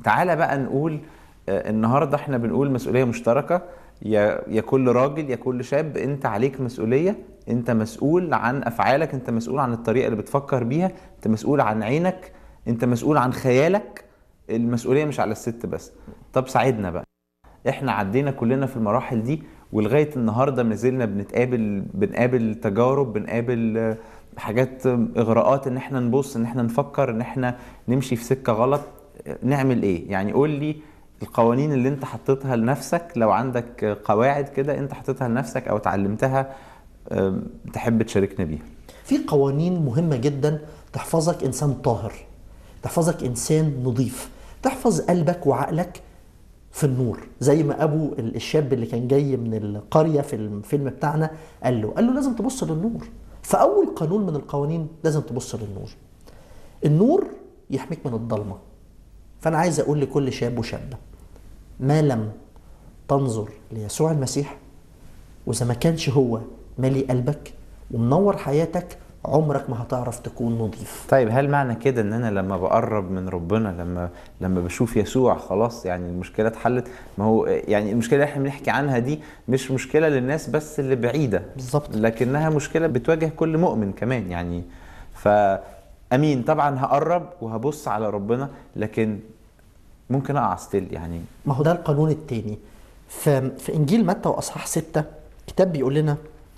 تعالى بقى نقول آه، النهارده احنا بنقول مسؤوليه مشتركه يا يا كل راجل يا كل شاب انت عليك مسؤوليه انت مسؤول عن افعالك انت مسؤول عن الطريقه اللي بتفكر بيها انت مسؤول عن عينك انت مسؤول عن خيالك المسؤوليه مش على الست بس طب ساعدنا بقى احنا عدينا كلنا في المراحل دي ولغايه النهارده ما زلنا بنتقابل بنقابل تجارب بنقابل آه، حاجات آه، اغراءات ان احنا نبص ان احنا نفكر ان احنا نمشي في سكه غلط آه، نعمل ايه يعني قول لي القوانين اللي انت حطيتها لنفسك لو عندك آه، قواعد كده انت حطيتها لنفسك او اتعلمتها آه، تحب تشاركنا بيها في قوانين مهمة جدا تحفظك إنسان طاهر تحفظك إنسان نظيف تحفظ قلبك وعقلك في النور زي ما أبو الشاب اللي كان جاي من القرية في الفيلم بتاعنا قال له قال له لازم تبص للنور فأول قانون من القوانين لازم تبص للنور النور يحميك من الضلمة فأنا عايز أقول لكل شاب وشابة ما لم تنظر ليسوع المسيح وإذا ما كانش هو مالي قلبك ومنور حياتك عمرك ما هتعرف تكون نظيف طيب هل معنى كده ان انا لما بقرب من ربنا لما لما بشوف يسوع خلاص يعني المشكله اتحلت ما هو يعني المشكله اللي احنا بنحكي عنها دي مش مشكله للناس بس اللي بعيده بالظبط. لكنها مشكله بتواجه كل مؤمن كمان يعني ف امين طبعا هقرب وهبص على ربنا لكن ممكن اقع ستيل يعني ما هو ده القانون التاني في, في انجيل متى واصحاح ستة كتاب بيقول لنا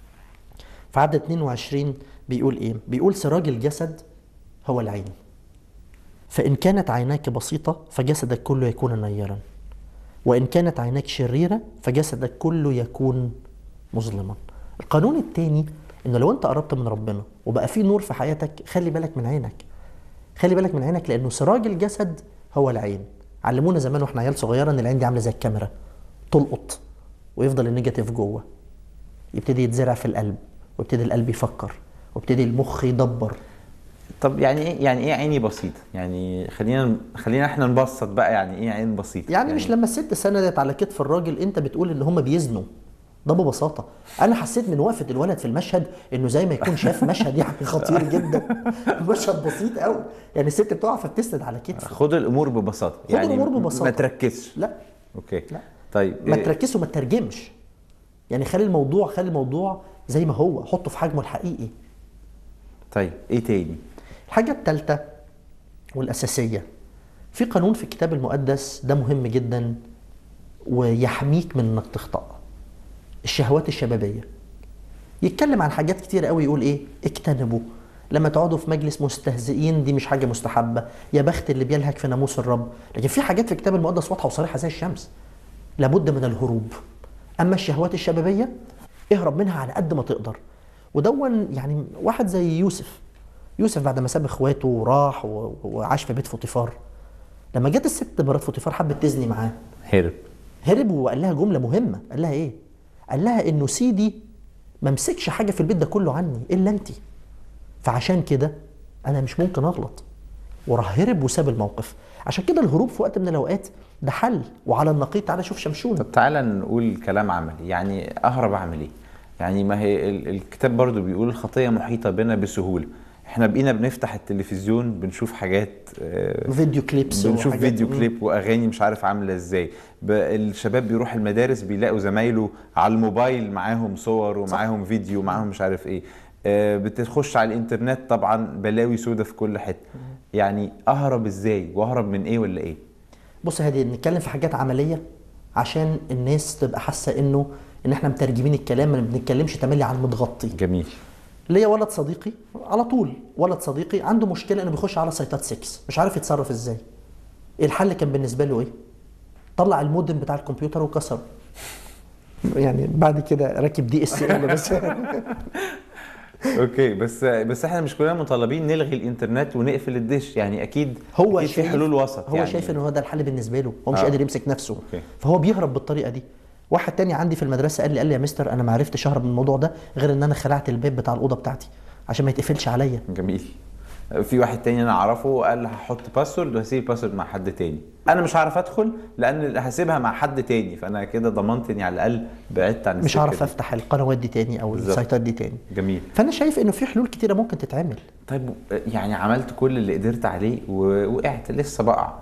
في عدد 22 بيقول ايه بيقول سراج الجسد هو العين فان كانت عيناك بسيطه فجسدك كله يكون نيرا وان كانت عيناك شريره فجسدك كله يكون مظلما القانون التاني انه لو انت قربت من ربنا وبقى في نور في حياتك خلي بالك من عينك خلي بالك من عينك لانه سراج الجسد هو العين علمونا زمان واحنا عيال صغيره ان العين دي عامله زي الكاميرا تلقط ويفضل النيجاتيف جوه يبتدي يتزرع في القلب ويبتدي القلب يفكر ويبتدي المخ يدبر طب يعني ايه يعني ايه عيني بسيطه يعني خلينا خلينا احنا نبسط بقى يعني ايه عين بسيطه يعني, مش لما الست سندت على كتف الراجل انت بتقول ان هم بيزنوا ده ببساطه انا حسيت من وقفه الولد في المشهد انه زي ما يكون شاف مشهد يعني خطير جدا مشهد بسيط قوي يعني الست بتقع فبتسند على كتفه خد الامور ببساطه خد الأمور ببساطة. ما تركزش لا اوكي لا. طيب ما إيه؟ تركزش وما تترجمش يعني خلي الموضوع خلي الموضوع زي ما هو حطه في حجمه الحقيقي طيب ايه تاني الحاجة الثالثة والأساسية في قانون في الكتاب المقدس ده مهم جدا ويحميك من انك تخطأ الشهوات الشبابية يتكلم عن حاجات كتير قوي يقول ايه اجتنبوا لما تقعدوا في مجلس مستهزئين دي مش حاجة مستحبة يا بخت اللي بيلهك في ناموس الرب لكن في حاجات في الكتاب المقدس واضحة وصريحة زي الشمس لابد من الهروب اما الشهوات الشبابية اهرب منها على قد ما تقدر ودون يعني واحد زي يوسف يوسف بعد ما ساب اخواته وراح و- وعاش في بيت فوطيفار لما جت الست مرات فوطيفار حبت تزني معاه هرب هرب وقال لها جمله مهمه قال لها ايه قال لها انه سيدي ما مسكش حاجه في البيت ده كله عني الا انت فعشان كده انا مش ممكن اغلط وراح هرب وساب الموقف عشان كده الهروب في وقت من الاوقات ده حل وعلى النقيض تعالى شوف شمشون طب تعالى نقول كلام عملي يعني اهرب اعمل ايه يعني ما هي ال- الكتاب برضو بيقول الخطيه محيطه بنا بسهوله احنا بقينا بنفتح التلفزيون بنشوف حاجات آه، فيديو كليبس بنشوف وحاجات- فيديو مم. كليب واغاني مش عارف عامله ازاي ب- الشباب بيروح المدارس بيلاقوا زمايله على الموبايل معاهم صور ومعاهم فيديو ومعاهم مش عارف ايه آه، بتخش على الانترنت طبعا بلاوي سودة في كل حته يعني اهرب ازاي واهرب من ايه ولا ايه بص يا هادي نتكلم في حاجات عمليه عشان الناس تبقى حاسه انه ان احنا مترجمين الكلام ما بنتكلمش تملي عن المتغطي جميل ليا ولد صديقي على طول ولد صديقي عنده مشكله انه بيخش على سيطات 6 مش عارف يتصرف ازاي الحل كان بالنسبه له ايه طلع المودم بتاع الكمبيوتر وكسره يعني بعد كده راكب دي اس ال بس اوكي بس بس احنا مش كلنا مطالبين نلغي الانترنت ونقفل الدش يعني اكيد هو أكيد في شايف حلول وسط هو يعني شايف ان هو ده الحل بالنسبه له هو مش آه. قادر يمسك نفسه أوكي. فهو بيهرب بالطريقه دي واحد تاني عندي في المدرسه قال لي قال لي يا مستر انا ما عرفتش اهرب من الموضوع ده غير ان انا خلعت الباب بتاع الاوضه بتاعتي عشان ما يتقفلش عليا جميل في واحد تاني انا اعرفه قال هحط باسورد وهسيب الباسورد مع حد تاني انا مش هعرف ادخل لان هسيبها مع حد تاني فانا كده ضمنت اني على الاقل بعدت عن مش السكة هعرف دي. افتح القنوات دي تاني او بالظبط. السايتات دي تاني جميل فانا شايف انه في حلول كتيره ممكن تتعمل طيب يعني عملت كل اللي قدرت عليه ووقعت لسه بقع